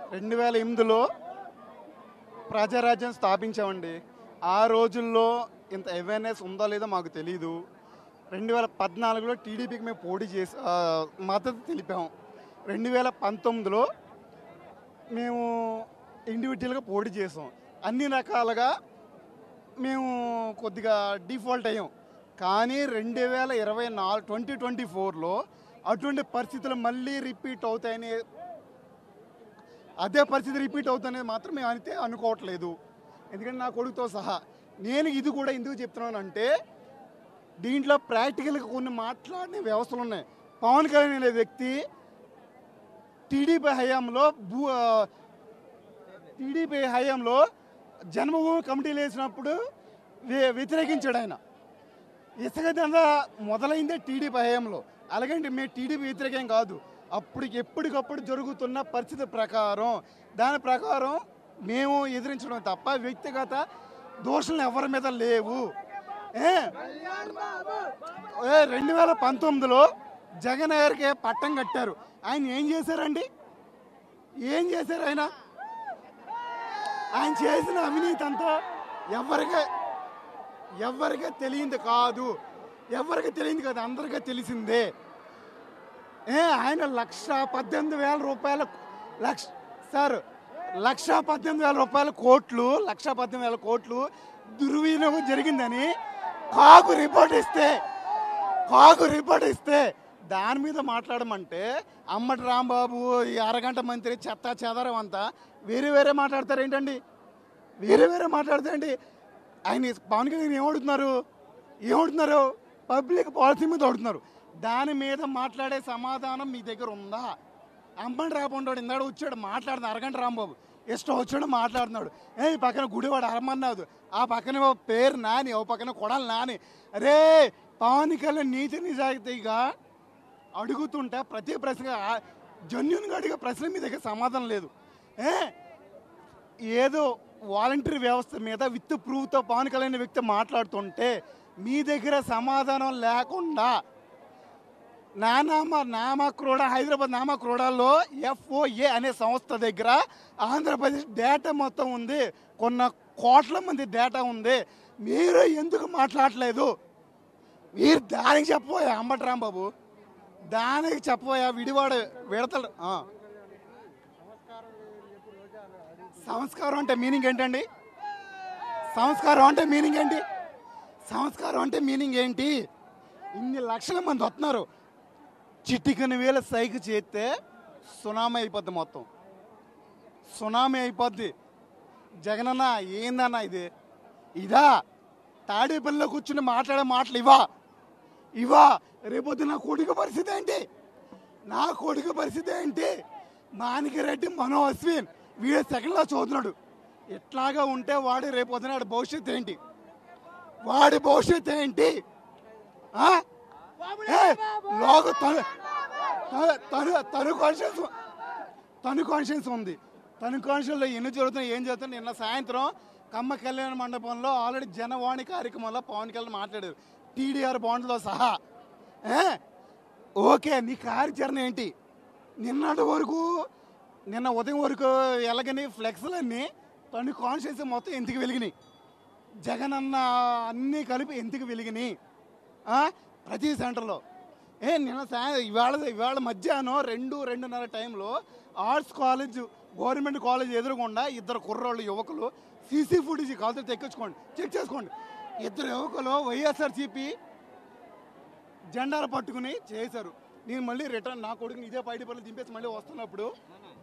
రెండు వేల ఎనిమిదిలో ప్రజారాజ్యం స్థాపించామండి ఆ రోజుల్లో ఇంత అవేర్నెస్ ఉందో లేదో మాకు తెలియదు రెండు వేల పద్నాలుగులో టీడీపీకి మేము పోటీ చేసి ఆ, మద్దతు తెలిపాం రెండు వేల పంతొమ్మిదిలో మేము ఇండివిజువల్గా పోటీ చేసాం అన్ని రకాలుగా మేము కొద్దిగా డిఫాల్ట్ అయ్యాం కానీ రెండు వేల ఇరవై నాలుగు ట్వంటీ ట్వంటీ ఫోర్లో అటువంటి పరిస్థితులు మళ్ళీ రిపీట్ అవుతాయని అదే పరిస్థితి రిపీట్ అవుతుందనేది మాత్రం మేము అయితే అనుకోవట్లేదు ఎందుకంటే నా కొడుకుతో సహా నేను ఇది కూడా ఎందుకు చెప్తున్నానంటే దీంట్లో ప్రాక్టికల్గా కొన్ని మాట్లాడిన వ్యవస్థలు ఉన్నాయి పవన్ కళ్యాణ్ అనే వ్యక్తి టీడీపీ హయాంలో భూ టీడీపీ హయాంలో జన్మభూమి కమిటీలు వేసినప్పుడు వ్య- వ్యతిరేకించాడు ఆయన ఇసుక దందా మొదలైందే టీడీపీ హయాంలో అలాగంటే మేము టీడీపీ వ్యతిరేకం కాదు అప్పటికి ఎప్పటికప్పుడు జరుగుతున్న పరిస్థితి ప్రకారం దాని ప్రకారం మేము ఎదిరించడం తప్ప వ్యక్తిగత దోషాలు ఎవరి మీద లేవు ఏ ఏ, రెండు వేల పంతొమ్మిదిలో జగన్ గారికి పట్టం కట్టారు ఆయన ఏం చేశారండి ఏం చేశారు ఆయన ఆయన చేసిన అవినీతి అంతా ఎవరికే ఎవరికే తెలియంది కాదు ఎవరికి తెలియంది కాదు అందరికీ తెలిసిందే ఏ ఆయన లక్ష పద్దెనిమిది వేల రూపాయల లక్ష సార్ లక్ష పద్దెనిమిది వేల రూపాయల కోట్లు లక్ష పద్దెనిమిది వేల కోట్లు దుర్వినియోగం జరిగిందని కాకు రిపోర్ట్ ఇస్తే కాకు రిపోర్ట్ ఇస్తే దాని మీద మాట్లాడమంటే అమ్మటి రాంబాబు ఈ అరగంట మంత్రి చెత్త చెదరం అంతా వేరే వేరే మాట్లాడతారు ఏంటండి వేరే వేరే మాట్లాడతారండి ఆయన పవన్ కళ్యాణ్ ఏమడుతున్నారు ఏమడుతున్నారు పబ్లిక్ పాలసీ మీద అడుగుతున్నారు దాని మీద మాట్లాడే సమాధానం మీ దగ్గర ఉందా అంబన్ రాబోండాడు ఇందాడు వచ్చాడు మాట్లాడుతున్నాడు అరగంట రాంబాబు ఇష్టం వచ్చాడు మాట్లాడుతున్నాడు ఏ ఈ పక్కన గుడివాడు అరమన్నాదు ఆ పక్కన ఓ పేరు నాని ఓ పక్కన కొడాలి నాని రే పవన్ కళ్యాణ్ నీతి నిజాయితీగా అడుగుతుంటే ప్రతి ప్రశ్న జన్యున్గా అడిగే ప్రశ్న మీ దగ్గర సమాధానం లేదు ఏ ఏదో వాలంటరీ వ్యవస్థ మీద విత్ ప్రూఫ్తో పవన్ కళ్యాణ్ అనే వ్యక్తి మాట్లాడుతుంటే మీ దగ్గర సమాధానం లేకుండా నానామ నామక్రోడ హైదరాబాద్ నామక్రోడాలో ఎఫ్ఓఏ అనే సంస్థ దగ్గర ఆంధ్రప్రదేశ్ డేటా మొత్తం ఉంది కొన్న కోట్ల మంది డేటా ఉంది మీరు ఎందుకు మాట్లాడలేదు మీరు దానికి చెప్పబోయా అంబటి రాంబాబు దానికి చెప్పబోయా విడివాడు విడతలు ఆ. సంస్కారం అంటే మీనింగ్ ఏంటండి సంస్కారం అంటే మీనింగ్ ఏంటి సంస్కారం అంటే మీనింగ్ ఏంటి ఇన్ని లక్షల మంది వస్తున్నారు చిటికని వేల సైకి చేస్తే సునామీ అయిపోద్ది మొత్తం సునామీ అయిపోద్ది జగనన్న ఏందన్న ఇది ఇదా తాడేపల్లిలో కూర్చుని మాట్లాడే మాటలు ఇవా ఇవా రేపొద్దు నా కొడుకు పరిస్థితి ఏంటి నా కొడుకు పరిస్థితి ఏంటి మానికి రెడ్డి మనో అశ్విన్ వీడు సెకండ్లో చదువుతున్నాడు ఇట్లాగా ఉంటే వాడి రేపొద్దున వాడి భవిష్యత్తు ఏంటి వాడి భవిష్యత్తు ఏంటి ఆ? ఏ, లోక తను తను- తను తను కాన్షియన్స్ తను కాన్షియన్స్ ఉంది తను కాన్షియన్స్లో ఎన్ని జరుగుతున్నాయి ఏం జరుగుతుంది నిన్న సాయంత్రం కమ్మ కళ్యాణ మండపంలో ఆల్రెడీ జనవాణి కార్యక్రమంలో పవన్ కళ్యాణ్ మాట్లాడారు టీడీఆర్ బాండ్లో సహా ఏ? ఓకే నీ కార్యాచరణ ఏంటి నిన్నటి వరకు నిన్న ఉదయం వరకు ఎలాగని ఫ్లెక్స్లన్నీ తను కాన్షియన్స్ మొత్తం ఎందుకు వెలిగినాయి జగన్ అన్న అన్నీ కలిపి ఎందుకు వెలిగినాయి ఆ? ప్రతి సెంటర్లో ఏ నిన్న సాయం ఇవాళ ఇవాళ మధ్యాహ్నం రెండు రెండున్నర టైంలో ఆర్ట్స్ కాలేజ్ గవర్నమెంట్ కాలేజ్ ఎదురుకుండా ఇద్దరు కుర్రోళ్ళు యువకులు సీసీ ఫుటేజ్ కాల్తో తెక్కించుకోండి చెక్ చేసుకోండి ఇద్దరు యువకులు వైఎస్ఆర్సీపీ జెండాలు పట్టుకుని చేశారు నేను మళ్ళీ రిటర్న్ నా కొడుకుని ఇదే పైడిపల్లి దింపేసి మళ్ళీ వస్తున్నప్పుడు